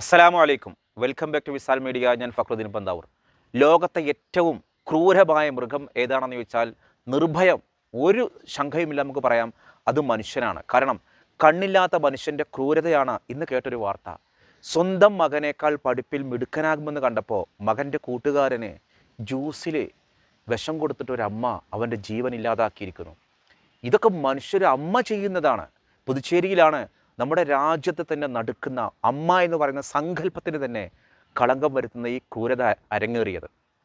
അസ്സലാമു അലൈക്കും welcome back to Visal media ഞാൻ ഫക്രുദ്ദീൻ പന്താവൂർ ലോകത്തെ ഏറ്റവും ക്രൂരമായ മൃഗം ഏതാണെന്ന് ചോദിച്ചാൽ നിർഭയം ഒരു ശങ്കയുമില്ല നമുക്ക് പറയാം അത് മനുഷ്യനാണ് കാരണം കണ്ണില്ലാത്ത മനുഷ്യൻ്റെ ക്രൂരതയാണ് ഇന്ന് കേട്ടൊരു വാർത്ത സ്വന്തം മകനേക്കാൾ പഠിപ്പിൽ മിടുക്കനാകുമെന്ന് കണ്ടപ്പോൾ മകൻ്റെ കൂട്ടുകാരന് ജ്യൂസിൽ വിഷം കൊടുത്തിട്ട് ഒരു അമ്മ അവൻ്റെ ജീവൻ ഇല്ലാതാക്കിയിരിക്കുന്നു ഇതൊക്കെ മനുഷ്യർ അമ്മ ചെയ്യുന്നതാണ് പുതുച്ചേരിയിലാണ് നമ്മുടെ രാജ്യത്ത് തന്നെ നടുക്കുന്ന അമ്മ എന്ന് പറയുന്ന സങ്കല്പത്തിന് തന്നെ കളങ്കം വരുത്തുന്ന ഈ ക്രൂരത അരങ്ങേറിയത്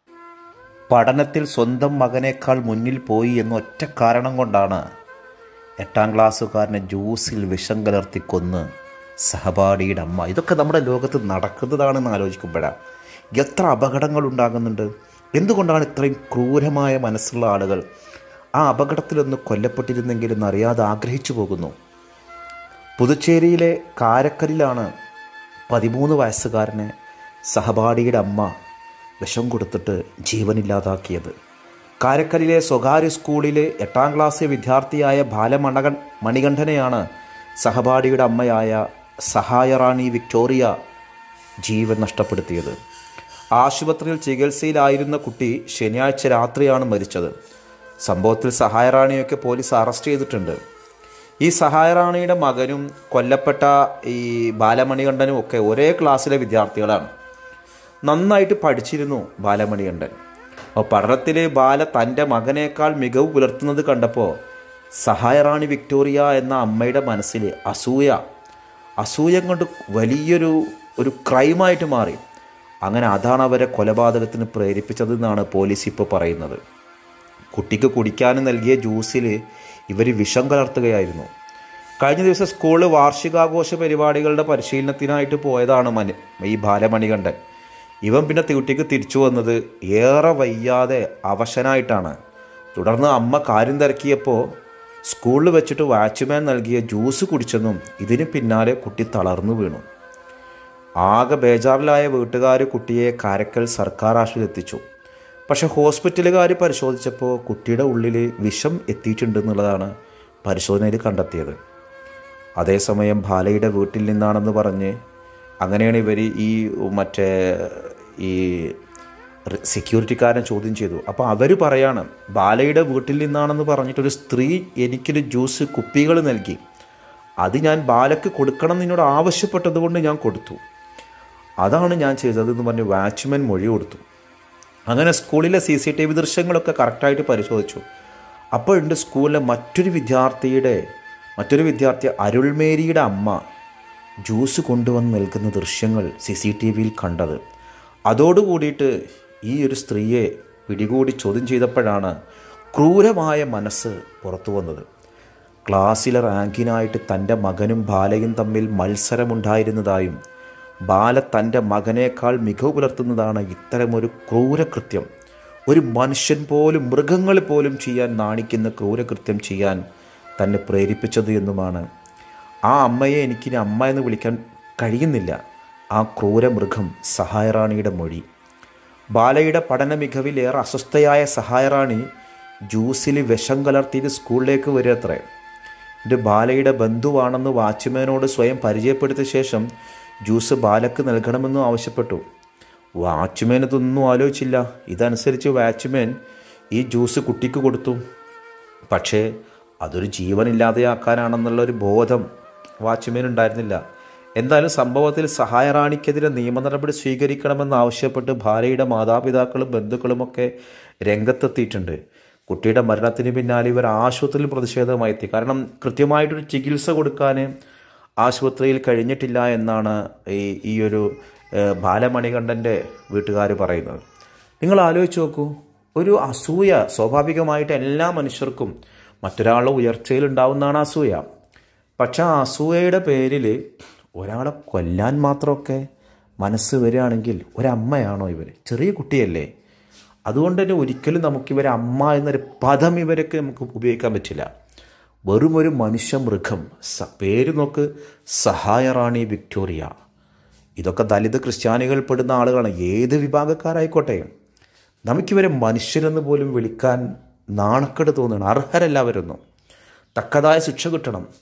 പഠനത്തിൽ സ്വന്തം മകനേക്കാൾ മുന്നിൽ പോയി എന്ന ഒറ്റ കാരണം കൊണ്ടാണ് എട്ടാം ക്ലാസ്സുകാരനെ ജ്യൂസിൽ വിഷം കലർത്തി കൊന്ന് സഹപാഠിയുടെ അമ്മ ഇതൊക്കെ നമ്മുടെ ലോകത്ത് നടക്കുന്നതാണെന്ന് ആലോചിക്കുമ്പോഴാണ് എത്ര അപകടങ്ങൾ ഉണ്ടാകുന്നുണ്ട് എന്തുകൊണ്ടാണ് ഇത്രയും ക്രൂരമായ മനസ്സുള്ള ആളുകൾ ആ അപകടത്തിലൊന്ന് കൊല്ലപ്പെട്ടിരുന്നെങ്കിൽ എന്നറിയാതെ ആഗ്രഹിച്ചു പോകുന്നു പുതുച്ചേരിയിലെ കാരക്കലിലാണ് പതിമൂന്ന് വയസ്സുകാരനെ സഹപാഠിയുടെ അമ്മ വിഷം കൊടുത്തിട്ട് ജീവനില്ലാതാക്കിയത് കാരക്കലിലെ സ്വകാര്യ സ്കൂളിലെ എട്ടാം ക്ലാസ് വിദ്യാർത്ഥിയായ ബാലമണകൻ മണികണ്ഠനെയാണ് സഹപാഠിയുടെ അമ്മയായ സഹായറാണി വിക്ടോറിയ ജീവൻ നഷ്ടപ്പെടുത്തിയത് ആശുപത്രിയിൽ ചികിത്സയിലായിരുന്ന കുട്ടി ശനിയാഴ്ച രാത്രിയാണ് മരിച്ചത് സംഭവത്തിൽ സഹായറാണിയൊക്കെ പോലീസ് അറസ്റ്റ് ചെയ്തിട്ടുണ്ട് ഈ സഹായറാണിയുടെ മകനും കൊല്ലപ്പെട്ട ഈ ബാലമണികണ്ഠനും ഒക്കെ ഒരേ ക്ലാസ്സിലെ വിദ്യാർത്ഥികളാണ് നന്നായിട്ട് പഠിച്ചിരുന്നു ബാലമണികണ്ഠൻ അപ്പോൾ പഠനത്തിൽ ബാല തൻ്റെ മകനേക്കാൾ മികവ് പുലർത്തുന്നത് കണ്ടപ്പോൾ സഹായറാണി വിക്ടോറിയ എന്ന അമ്മയുടെ മനസ്സിൽ അസൂയ അസൂയ കൊണ്ട് വലിയൊരു ഒരു ക്രൈമായിട്ട് മാറി അങ്ങനെ അതാണ് അവരെ കൊലപാതകത്തിന് പ്രേരിപ്പിച്ചതെന്നാണ് പോലീസ് ഇപ്പോൾ പറയുന്നത് കുട്ടിക്ക് കുടിക്കാനും നൽകിയ ജ്യൂസിൽ ഇവർ വിഷം കലർത്തുകയായിരുന്നു കഴിഞ്ഞ ദിവസം സ്കൂളിൽ വാർഷികാഘോഷ പരിപാടികളുടെ പരിശീലനത്തിനായിട്ട് പോയതാണ് മനി ഈ ബാലമണികണ്ഠൻ ഇവൻ പിന്നെ കുട്ടിക്ക് തിരിച്ചു വന്നത് ഏറെ വയ്യാതെ അവശനായിട്ടാണ് തുടർന്ന് അമ്മ കാര്യം തിരക്കിയപ്പോൾ സ്കൂളിൽ വെച്ചിട്ട് വാച്ച്മാൻ നൽകിയ ജ്യൂസ് കുടിച്ചെന്നും ഇതിന് പിന്നാലെ കുട്ടി തളർന്നു വീണു ആകെ ബേജാറിലായ വീട്ടുകാർ കുട്ടിയെ കാരക്കൽ സർക്കാർ ആശുപത്രിയിൽ എത്തിച്ചു പക്ഷേ ഹോസ്പിറ്റലുകാർ പരിശോധിച്ചപ്പോൾ കുട്ടിയുടെ ഉള്ളിൽ വിഷം എത്തിയിട്ടുണ്ടെന്നുള്ളതാണ് പരിശോധനയിൽ കണ്ടെത്തിയത് അതേസമയം ബാലയുടെ വീട്ടിൽ നിന്നാണെന്ന് പറഞ്ഞ് അങ്ങനെയാണ് ഇവർ ഈ മറ്റേ ഈ സെക്യൂരിറ്റിക്കാരൻ ചോദ്യം ചെയ്തു അപ്പോൾ അവർ പറയാണ് ബാലയുടെ വീട്ടിൽ നിന്നാണെന്ന് പറഞ്ഞിട്ടൊരു സ്ത്രീ എനിക്കൊരു ജ്യൂസ് കുപ്പികൾ നൽകി അത് ഞാൻ ബാലയ്ക്ക് കൊടുക്കണം എന്ന് എന്നോട് ആവശ്യപ്പെട്ടത് കൊണ്ട് ഞാൻ കൊടുത്തു അതാണ് ഞാൻ ചെയ്തതെന്ന് പറഞ്ഞ് വാച്ച്മാൻ മൊഴി കൊടുത്തു അങ്ങനെ സ്കൂളിലെ സി സി ടി വി ദൃശ്യങ്ങളൊക്കെ കറക്റ്റായിട്ട് പരിശോധിച്ചു അപ്പോഴുണ്ട് സ്കൂളിലെ മറ്റൊരു വിദ്യാർത്ഥിയുടെ മറ്റൊരു വിദ്യാർത്ഥി അരുൾമേരിയുടെ അമ്മ ജ്യൂസ് കൊണ്ടുവന്ന് നൽകുന്ന ദൃശ്യങ്ങൾ സി സി ടി വിയിൽ കണ്ടത് അതോടുകൂടിയിട്ട് ഈ ഒരു സ്ത്രീയെ പിടികൂടി ചോദ്യം ചെയ്തപ്പോഴാണ് ക്രൂരമായ മനസ്സ് പുറത്തു വന്നത് ക്ലാസ്സിലെ റാങ്കിനായിട്ട് തൻ്റെ മകനും ബാലയും തമ്മിൽ മത്സരമുണ്ടായിരുന്നതായും ബാല തൻ്റെ മകനേക്കാൾ മികവ് പുലർത്തുന്നതാണ് ഇത്തരമൊരു ക്രൂരകൃത്യം ഒരു മനുഷ്യൻ പോലും മൃഗങ്ങൾ പോലും ചെയ്യാൻ നാണിക്കുന്ന ക്രൂരകൃത്യം ചെയ്യാൻ തന്നെ പ്രേരിപ്പിച്ചത് എന്നുമാണ് ആ അമ്മയെ എനിക്കിനി അമ്മ എന്ന് വിളിക്കാൻ കഴിയുന്നില്ല ആ ക്രൂരമൃഗം സഹായറാണിയുടെ മൊഴി ബാലയുടെ പഠന മികവിൽ ഏറെ അസ്വസ്ഥയായ സഹായറാണി ജ്യൂസിൽ വിഷം കലർത്തിയിട്ട് സ്കൂളിലേക്ക് വരികത്രേ എൻ്റെ ബാലയുടെ ബന്ധുവാണെന്ന് വാച്ച്മാനോട് സ്വയം പരിചയപ്പെടുത്തിയ ശേഷം ജ്യൂസ് ബാലക്ക് നൽകണമെന്നും ആവശ്യപ്പെട്ടു വാച്ച്മാൻ ഇതൊന്നും ആലോചിച്ചില്ല ഇതനുസരിച്ച് വാച്ച്മാൻ ഈ ജ്യൂസ് കുട്ടിക്ക് കൊടുത്തു പക്ഷേ അതൊരു ജീവനില്ലാതെയാക്കാനാണെന്നുള്ള ഒരു ബോധം വാച്ച്മാൻ ഉണ്ടായിരുന്നില്ല എന്തായാലും സംഭവത്തിൽ സഹായറാണിക്കെതിരെ നിയമ നടപടി സ്വീകരിക്കണമെന്ന് ആവശ്യപ്പെട്ട് ഭാര്യയുടെ മാതാപിതാക്കളും ബന്ധുക്കളുമൊക്കെ രംഗത്തെത്തിയിട്ടുണ്ട് കുട്ടിയുടെ മരണത്തിന് പിന്നാലെ ഇവർ ആശുപത്രിയിൽ പ്രതിഷേധമായി എത്തി കാരണം കൃത്യമായിട്ടൊരു ചികിത്സ കൊടുക്കാൻ ആശുപത്രിയിൽ കഴിഞ്ഞിട്ടില്ല എന്നാണ് ഈ ഈ ഒരു ഏഹ്, ബാലമണികണ്ഠൻ്റെ വീട്ടുകാർ പറയുന്നത് നിങ്ങൾ ആലോചിച്ച് നോക്കൂ ഒരു അസൂയ സ്വാഭാവികമായിട്ട് എല്ലാ മനുഷ്യർക്കും മറ്റൊരാളുടെ ഉയർച്ചയിൽ ഉണ്ടാവുന്നതാണ് അസൂയ പക്ഷെ ആ അസൂയയുടെ പേരിൽ ഒരാളെ കൊല്ലാൻ മാത്രമൊക്കെ മനസ്സ് വരികയാണെങ്കിൽ ഒരമ്മയാണോ ഇവർ ചെറിയ കുട്ടിയല്ലേ അതുകൊണ്ട് തന്നെ ഒരിക്കലും നമുക്കിവരെ അമ്മ എന്നൊരു പദം ഇവരൊക്കെ നമുക്ക് ഉപയോഗിക്കാൻ പറ്റില്ല വെറും ഒരു മനുഷ്യ മൃഗം സ പേര് നോക്ക് സഹായറാണി വിക്ടോറിയ ഇതൊക്കെ ദലിത് ക്രിസ്ത്യാനികൾ പെടുന്ന ആളുകളാണ് ഏത് വിഭാഗക്കാരായിക്കോട്ടെ നമുക്കിവരെ മനുഷ്യരെന്ന് പോലും വിളിക്കാൻ നാണക്കേട് തോന്നുകയാണ് അർഹരല്ല അവരൊന്നും തക്കതായ ശിക്ഷ കിട്ടണം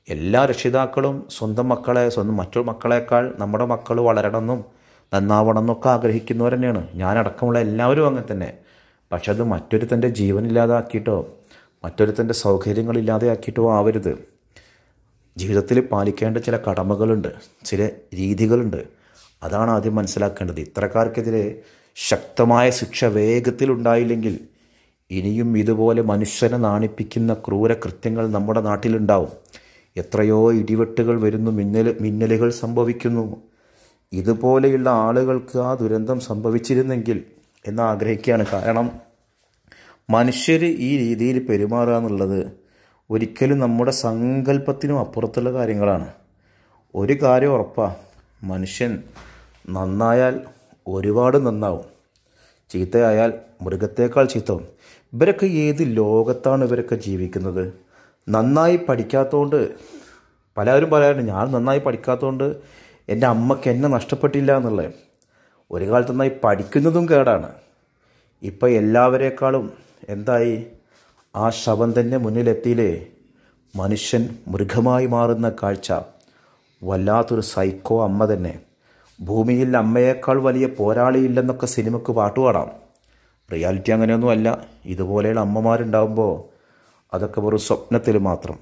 എല്ലാ രക്ഷിതാക്കളും സ്വന്തം മക്കളെ സ്വന്തം മറ്റു മക്കളെക്കാൾ നമ്മുടെ മക്കൾ വളരണമെന്നും നന്നാവണം എന്നൊക്കെ ആഗ്രഹിക്കുന്നവർ തന്നെയാണ് ഞാനടക്കമുള്ള എല്ലാവരും അങ്ങനെ തന്നെ പക്ഷെ അത് മറ്റൊരുത്തൻ്റെ ജീവനില്ലാതാക്കിയിട്ടോ മറ്റൊരുത്തൻ്റെ സൗകര്യങ്ങളില്ലാതെയാക്കിയിട്ടോ ആവരുത് ജീവിതത്തിൽ പാലിക്കേണ്ട ചില കടമകളുണ്ട് ചില രീതികളുണ്ട് അതാണ് ആദ്യം മനസ്സിലാക്കേണ്ടത് ഇത്തരക്കാർക്കെതിരെ ശക്തമായ ശിക്ഷ വേഗത്തിലുണ്ടായില്ലെങ്കിൽ ഇനിയും ഇതുപോലെ മനുഷ്യനെ നാണിപ്പിക്കുന്ന ക്രൂര കൃത്യങ്ങൾ നമ്മുടെ നാട്ടിലുണ്ടാവും എത്രയോ ഇടിവെട്ടുകൾ വരുന്നു മിന്നൽ മിന്നലുകൾ സംഭവിക്കുന്നു ഇതുപോലെയുള്ള ആളുകൾക്ക് ആ ദുരന്തം സംഭവിച്ചിരുന്നെങ്കിൽ എന്ന് ആഗ്രഹിക്കുകയാണ് കാരണം മനുഷ്യർ ഈ രീതിയിൽ പെരുമാറുക എന്നുള്ളത് ഒരിക്കലും നമ്മുടെ സങ്കല്പത്തിനും അപ്പുറത്തുള്ള കാര്യങ്ങളാണ് ഒരു കാര്യം ഉറപ്പാണ് മനുഷ്യൻ നന്നായാൽ ഒരുപാട് നന്നാവും ചീത്തയായാൽ മൃഗത്തേക്കാൾ ചീത്തവും ഇവരൊക്കെ ഏത് ലോകത്താണ് ഇവരൊക്കെ ജീവിക്കുന്നത് നന്നായി പഠിക്കാത്തതുകൊണ്ട് പലരും പറയാറുണ്ട് ഞാൻ നന്നായി പഠിക്കാത്തതുകൊണ്ട് എൻ്റെ അമ്മയ്ക്ക് എന്നെ നഷ്ടപ്പെട്ടില്ല എന്നുള്ളത് ഒരു കാലത്ത് നന്നായി പഠിക്കുന്നതും കേടാണ് ഇപ്പം എല്ലാവരേക്കാളും എന്തായി ആ ശവം തന്നെ മുന്നിലെത്തിയില്ലേ മനുഷ്യൻ മൃഗമായി മാറുന്ന കാഴ്ച വല്ലാത്തൊരു സൈക്കോ അമ്മ തന്നെ ഭൂമിയിൽ അമ്മയേക്കാൾ വലിയ പോരാളിയില്ലെന്നൊക്കെ സിനിമക്ക് പാട്ടുപാടാം റിയാലിറ്റി അങ്ങനെയൊന്നും അല്ല ഇതുപോലെയുള്ള അമ്മമാരുണ്ടാകുമ്പോൾ അതൊക്കെ വെറും സ്വപ്നത്തിൽ മാത്രം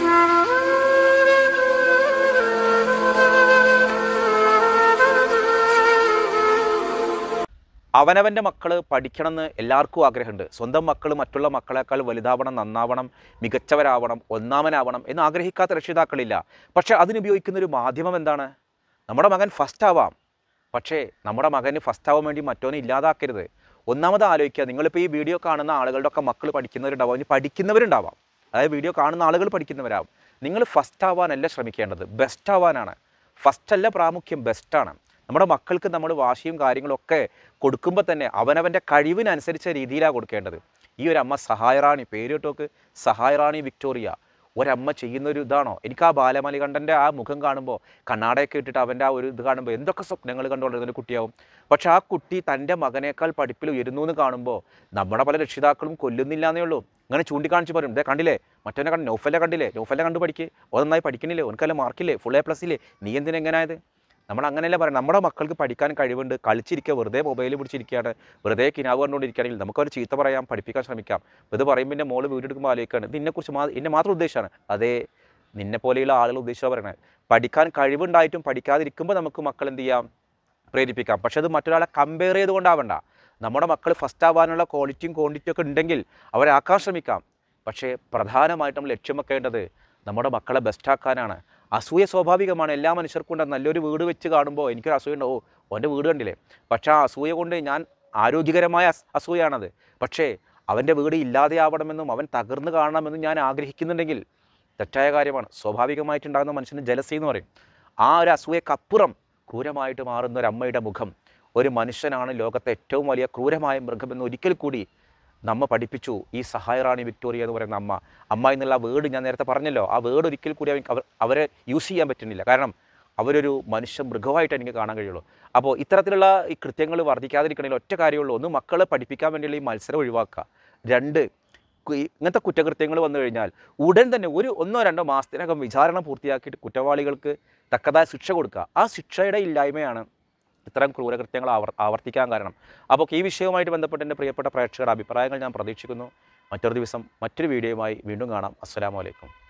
അവനവൻ്റെ മക്കൾ പഠിക്കണമെന്ന് എല്ലാവർക്കും ആഗ്രഹമുണ്ട് സ്വന്തം മക്കൾ മറ്റുള്ള മക്കളെക്കാൾ വലുതാവണം നന്നാവണം മികച്ചവരാവണം ഒന്നാമനാവണം എന്ന് ആഗ്രഹിക്കാത്ത രക്ഷിതാക്കളില്ല പക്ഷേ അതിനുപയോഗിക്കുന്ന ഒരു മാധ്യമം എന്താണ് നമ്മുടെ മകൻ ഫസ്റ്റ് ആവാം പക്ഷേ നമ്മുടെ മകന് ഫസ്റ്റ് ആവാൻ വേണ്ടി മറ്റോനെ ഇല്ലാതാക്കരുത് ഒന്നാമത് ആലോചിക്കുക നിങ്ങളിപ്പോൾ ഈ വീഡിയോ കാണുന്ന ആളുകളുടെ ഒക്കെ മക്കൾ പഠിക്കുന്നവരുണ്ടാവാം ഇനി പഠിക്കുന്നവരുണ്ടാവാം അതായത് വീഡിയോ കാണുന്ന ആളുകൾ പഠിക്കുന്നവരാവും നിങ്ങൾ ഫസ്റ്റ് ആവാനല്ല ശ്രമിക്കേണ്ടത് ബെസ്റ്റ് ആവാനാണ് ഫസ്റ്റ് അല്ല പ്രാമുഖ്യം ബെസ്റ്റാണ് നമ്മുടെ മക്കൾക്ക് നമ്മൾ വാശിയും കാര്യങ്ങളൊക്കെ കൊടുക്കുമ്പോൾ തന്നെ അവനവൻ്റെ കഴിവിനനുസരിച്ച രീതിയിലാണ് കൊടുക്കേണ്ടത് ഈ ഒരു അമ്മ സഹായറാണി പേര് കേട്ടോക്ക് സഹായറാണി വിക്ടോറിയ ഒരമ്മ ചെയ്യുന്ന ഒരു ഇതാണോ എനിക്ക് ആ ബാലമണികണ്ഠൻ്റെ ആ മുഖം കാണുമ്പോൾ കണ്ണാടയൊക്കെ ഇട്ടിട്ട് അവൻ്റെ ആ ഒരു ഇത് കാണുമ്പോൾ എന്തൊക്കെ സ്വപ്നങ്ങൾ കണ്ടുകൊണ്ടിരുന്ന ഒരു കുട്ടിയാവും പക്ഷെ ആ കുട്ടി തൻ്റെ മകനേക്കാൾ പഠിപ്പിൽ ഉയരുന്നു എന്ന് കാണുമ്പോൾ നമ്മുടെ പല രക്ഷിതാക്കളും കൊല്ലുന്നില്ല എന്നേ ഉള്ളൂ അങ്ങനെ ചൂണ്ടിക്കാണിച്ച് പറയും ഇതേ കണ്ടില്ലേ മറ്റവനെ കണ്ട് നൗഫലെ കണ്ടില്ലേ നൗഫലെ കണ്ട് പഠിക്ക് ഓ നന്നായി പഠിക്കണില്ലേ ഓനക്കല്ല മാർക്കില്ലേ ഫുൾ എ പ്ലസ് ഇല്ലേ നീ എന്തിനാ എങ്ങനെയായത് നമ്മൾ അങ്ങനെയല്ല പറയാം നമ്മുടെ മക്കൾക്ക് പഠിക്കാൻ കഴിവുണ്ട് കളിച്ചിരിക്കുക വെറുതെ മൊബൈൽ പിടിച്ചിരിക്കുകയാണ് വെറുതെ കിനാവ് കണ്ടുകൊണ്ടിരിക്കുകയാണെങ്കിൽ നമുക്കൊരു ചീത്ത പറയാം പഠിപ്പിക്കാൻ ശ്രമിക്കാം ഇത് പറയുമ്പോൾ എൻ്റെ മോള് വീടെടുക്കുമ്പോൾ ആലോചിക്കുകയാണ് ഇത് ഇതിനെക്കുറിച്ച് മാ എന്നെ മാത്രം ഉദ്ദേശമാണ് അതേ നിന്നെ പോലെയുള്ള ആളുകൾ ഉദ്ദേശിച്ചാൽ പറയണത് പഠിക്കാൻ കഴിവുണ്ടായിട്ടും പഠിക്കാതിരിക്കുമ്പോൾ നമുക്ക് മക്കൾ എന്ത് ചെയ്യാം പ്രേരിപ്പിക്കാം പക്ഷെ അത് മറ്റൊരാളെ കമ്പയർ ചെയ്തുകൊണ്ടാവണ്ട നമ്മുടെ മക്കൾ ഫസ്റ്റ് ആവാനുള്ള ക്വാളിറ്റിയും ക്വാണ്ടിറ്റിയും ഒക്കെ ഉണ്ടെങ്കിൽ അവരെ ആക്കാൻ ശ്രമിക്കാം പക്ഷേ പ്രധാനമായിട്ടും നമ്മൾ ലക്ഷ്യം വെക്കേണ്ടത് നമ്മുടെ മക്കളെ ബെസ്റ്റാക്കാനാണ് അസൂയ സ്വാഭാവികമാണ് എല്ലാ മനുഷ്യർക്കും ഉണ്ട് നല്ലൊരു വീട് വെച്ച് കാണുമ്പോൾ എനിക്കൊരു അസൂയ ഉണ്ട് ഓ ഓൻ്റെ വീട് കണ്ടില്ലേ പക്ഷേ ആ അസൂയ കൊണ്ട് ഞാൻ ആരോഗ്യകരമായ അസ്- അസൂയാണത് പക്ഷേ അവൻ്റെ വീട് ഇല്ലാതെയാവണമെന്നും അവൻ തകർന്നു കാണണമെന്നും ഞാൻ ആഗ്രഹിക്കുന്നുണ്ടെങ്കിൽ തെറ്റായ കാര്യമാണ് സ്വാഭാവികമായിട്ടുണ്ടാകുന്ന മനുഷ്യന് ജലസി എന്ന് പറയും ആ ഒരു അസൂയക്കപ്പുറം ക്രൂരമായിട്ട് മാറുന്ന ഒരു അമ്മയുടെ മുഖം ഒരു മനുഷ്യനാണ് ലോകത്തെ ഏറ്റവും വലിയ ക്രൂരമായ മൃഗമെന്ന് ഒരിക്കൽ കൂടി നമ്മ പഠിപ്പിച്ചു ഈ സഹായറാണി വിക്ടോറിയ എന്ന് പറയുന്ന അമ്മ അമ്മ എന്നുള്ള വേർഡ് ഞാൻ നേരത്തെ പറഞ്ഞല്ലോ ആ വേർഡ് ഒരിക്കൽ കൂടി അവൻ അവർ അവരെ യൂസ് ചെയ്യാൻ പറ്റുന്നില്ല കാരണം അവരൊരു മനുഷ്യ മൃഗമായിട്ട് എനിക്ക് കാണാൻ കഴിയുള്ളൂ അപ്പോൾ ഇത്തരത്തിലുള്ള ഈ കൃത്യങ്ങൾ വർദ്ധിക്കാതിരിക്കണമെങ്കിൽ ഒറ്റ കാര്യമുള്ളൂ ഒന്ന് മക്കളെ പഠിപ്പിക്കാൻ വേണ്ടിയുള്ള ഈ മത്സരം ഒഴിവാക്കുക രണ്ട് കു- ഈ ഇങ്ങനത്തെ കുറ്റകൃത്യങ്ങൾ വന്നു കഴിഞ്ഞാൽ ഉടൻ തന്നെ ഒരു ഒന്നോ രണ്ടോ മാസത്തിനകം വിചാരണ പൂർത്തിയാക്കിയിട്ട് കുറ്റവാളികൾക്ക് തക്കതായ ശിക്ഷ കൊടുക്കുക ആ ശിക്ഷയുടെ ഇല്ലായ്മയാണ് ഇത്തരം ക്രൂരകൃത്യങ്ങൾ ആവർ ആവർത്തിക്കാൻ കാരണം അപ്പോൾ ഈ വിഷയവുമായിട്ട് ബന്ധപ്പെട്ട് എൻ്റെ പ്രിയപ്പെട്ട പ്രേക്ഷകരുടെ അഭിപ്രായങ്ങൾ ഞാൻ പ്രതീക്ഷിക്കുന്നു മറ്റൊരു ദിവസം മറ്റൊരു വീഡിയോയുമായി വീണ്ടും കാണാം അസ്സലാമു അലൈക്കും